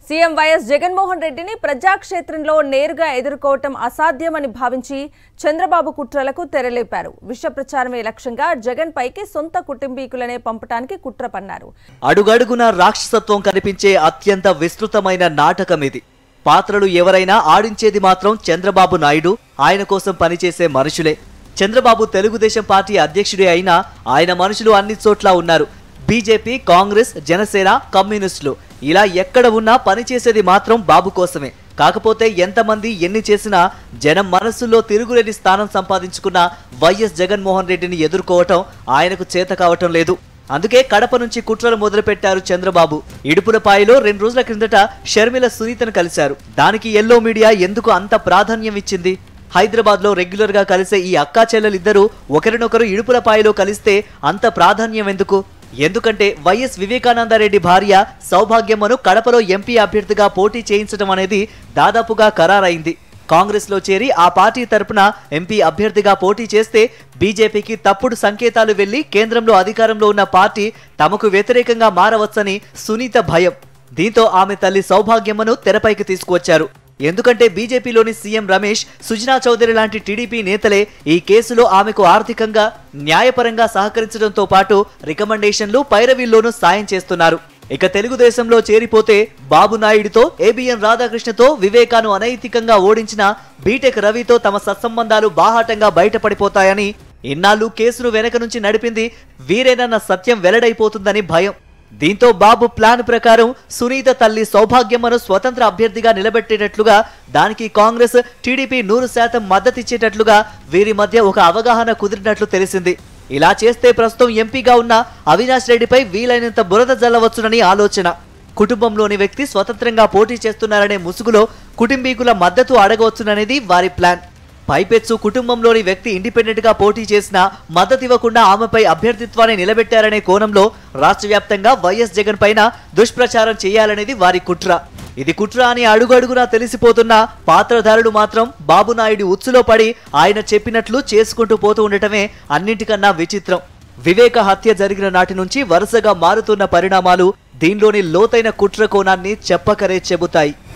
CM YS Jaganmohan రెడ్డిని ప్రజాక్షేత్రంలో నేరుగా ఎదుర్కోవటం అసాధ్యమని భావించి చంద్రబాబు కుట్రలకు తెరలేపారు విష ప్రచారమే లక్ష్యంగా జగన్ పైకి సొంత కుటుంబీకులనే పంపటానికి కుట్ర పన్నారు అడుగడుగున రాక్షసత్వం కనిపించే అత్యంత విస్తృతమైన నాటకం ఇది పాత్రలు ఎవరైనా ఆడించేది మాత్రం చంద్రబాబు నాయుడు ఆయన కోసం పనిచేసే మనుషులే చంద్రబాబు తెలుగుదేశం పార్టీ అధ్యక్షుడే అయినా ఆయన మనుషులు అన్ని చోట్ల ఉన్నారు బీజేపీ కాంగ్రెస్ జనసేన కమ్యూనిస్టులు ఇలా ఎక్కడ ఉన్నా పనిచేసేది మాత్రం బాబు కోసమే కాకపోతే ఎంతమంది ఎన్ని చేసినా జనం మనస్సుల్లో తిరుగులేని స్థానం సంపాదించుకున్న వైఎస్ జగన్మోహన్ రెడ్డిని ఎదుర్కోవటం ఆయనకు చేత కావటం లేదు అందుకే కడప నుంచి కుట్రలు మొదలుపెట్టారు చంద్రబాబు ఇడుపులపాయలో రెండు రోజుల క్రిందట షర్మిల సునీతను కలిశారు దానికి ఎల్లో మీడియా ఎందుకు అంత ప్రాధాన్యం ఇచ్చింది హైదరాబాద్ లో రెగ్యులర్ గా కలిసే ఈ అక్కా చెల్లెలిద్దరూ ఒకరినొకరు ఇడుపులపాయలో కలిస్తే అంత ప్రాధాన్యం ఎందుకు ఎందుకంటే వైఎస్ వివేకానందరెడ్డి భార్య సౌభాగ్యమ్మను కడపలో ఎంపీ అభ్యర్థిగా పోటీ చేయించడం అనేది దాదాపుగా ఖరారైంది కాంగ్రెస్ లో చేరి ఆ పార్టీ తరపున ఎంపీ అభ్యర్థిగా పోటీ చేస్తే బీజేపీకి తప్పుడు సంకేతాలు వెళ్లి కేంద్రంలో అధికారంలో ఉన్న పార్టీ తమకు వ్యతిరేకంగా మారవచ్చని సునీత భయం దీంతో ఆమె తల్లి సౌభాగ్యమ్మను తెరపైకి తీసుకువచ్చారు ఎందుకంటే బీజేపీలోని సీఎం రమేష్ సుజనా చౌదరి లాంటి టీడీపీ నేతలే ఈ కేసులో ఆమెకు ఆర్థికంగా న్యాయపరంగా సహకరించడంతో పాటు రికమెండేషన్లు పైరవీల్లోనూ సాయం చేస్తున్నారు ఇక తెలుగుదేశంలో చేరిపోతే బాబు నాయుడితో ఏబిఎన్ రాధాకృష్ణతో వివేకాను అనైతికంగా ఓడించిన బీటెక్ రవితో తమ సత్సంబంధాలు బాహాటంగా బయటపడిపోతాయని ఇన్నాళ్ళు కేసును వెనక నుంచి నడిపింది వీరేనన్న సత్యం వెల్లడైపోతుందని భయం దీంతో బాబు ప్లాన్ ప్రకారం సునీత తల్లి సౌభాగ్యమ్మను స్వతంత్ర అభ్యర్థిగా నిలబెట్టేటట్లుగా దానికి కాంగ్రెస్ టీడీపీ నూరు శాతం మద్దతిచ్చేటట్లుగా వీరి మధ్య ఒక అవగాహన కుదిరినట్లు తెలిసింది ఇలా చేస్తే ప్రస్తుతం ఎంపీగా ఉన్న అవినాష్ రెడ్డిపై వీలైనంత బురద జల్లవచ్చునని ఆలోచన కుటుంబంలోని వ్యక్తి స్వతంత్రంగా పోటీ చేస్తున్నారనే ముసుగులో కుటుంబీకుల మద్దతు అడగవచ్చుననేది వారి ప్లాన్ పైపెచ్చు కుటుంబంలోని వ్యక్తి ఇండిపెండెంట్ గా పోటీ చేసినా మద్దతివ్వకుండా ఆమెపై అభ్యర్థిత్వాన్ని నిలబెట్టారనే కోణంలో రాష్ట్ర వ్యాప్తంగా వైఎస్ జగన్ పైన దుష్ప్రచారం చేయాలనేది వారి కుట్ర ఇది కుట్ర అని అడుగడుగునా తెలిసిపోతున్న పాత్రధారుడు మాత్రం బాబునాయుడు ఉచ్చులో పడి ఆయన చెప్పినట్లు చేసుకుంటూ పోతూ ఉండటమే అన్నింటికన్నా విచిత్రం వివేక హత్య జరిగిన నాటి నుంచి వరుసగా మారుతున్న పరిణామాలు దీనిలోని లోతైన కుట్ర కోణాన్ని చెప్పకరే చెబుతాయి